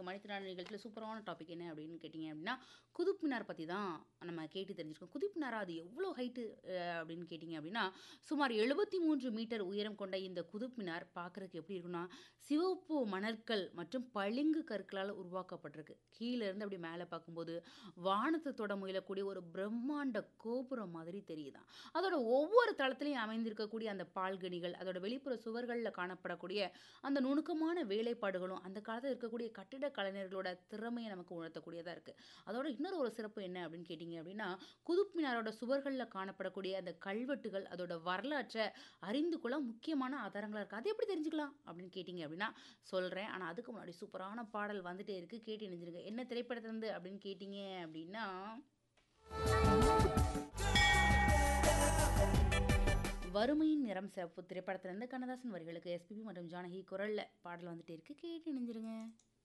மனிதனான நிகழ்ச்சியில் சூப்பரான டாபிக் என்ன அப்படின்னு கேட்டிங்க அப்படின்னா குதுப் மினார் பற்றி தான் நம்ம கேட்டு தெரிஞ்சுருக்கோம் குதுப் மினாரா அது எவ்வளோ ஹைட்டு அப்படின்னு கேட்டிங்க அப்படின்னா சுமார் எழுபத்தி மூன்று மீட்டர் உயரம் கொண்ட இந்த குதுப் மினார் பார்க்குறதுக்கு எப்படி இருக்குன்னா சிவப்பு மணற்கல் மற்றும் பளிங்கு கற்களால் உருவாக்கப்பட்டிருக்கு கீழே இருந்து அப்படி மேலே பார்க்கும்போது வானத்தை தொட முயலக்கூடிய ஒரு பிரம்மாண்ட கோபுரம் மாதிரி தெரியுதான் அதோட ஒவ்வொரு தளத்திலையும் அமைந்திருக்கக்கூடிய அந்த பால்கனிகள் அதோட வெளிப்புற சுவர்களில் காணப்படக்கூடிய அந்த நுணுக்கமான வேலைப்பாடுகளும் அந்த காலத்தில் இருக்கக்கூடிய கட்டிட கலைஞர்களோட திறமையை நமக்கு உணர்த்தக்கூடியதாக இருக்குது அதோட இன்னொரு ஒரு சிறப்பு என்ன அப்படின்னு கேட்டிங்க அப்படின்னா குதுப் மினாரோட சுவர்களில் காணப்படக்கூடிய அந்த கல்வெட்டுகள் அதோட வரலாற்றை அறிந்து கொள்ள முக்கியமான ஆதாரங்களாக இருக்குது அது எப்படி தெரிஞ்சுக்கலாம் அப்படின்னு கேட்டிங்க அப்படின்னா சொல்கிறேன் ஆனால் அதுக்கு முன்னாடி சூப்பரான பாடல் வந்துட்டே இருக்குது கேட்டு இணைஞ்சிருங்க என்ன திரைப்படத்திலிருந்து அப்படின்னு கேட்டிங்க அப்படின்னா வறுமையின் நிறம் சிறப்பு திரைப்படத்திலிருந்து கண்ணதாசன் வரிகளுக்கு எஸ்பிபி மற்றும் ஜானகி குரல்ல பாடல் வந்துட்டே இருக்கு கேட்டு இணைஞ்சிருங்க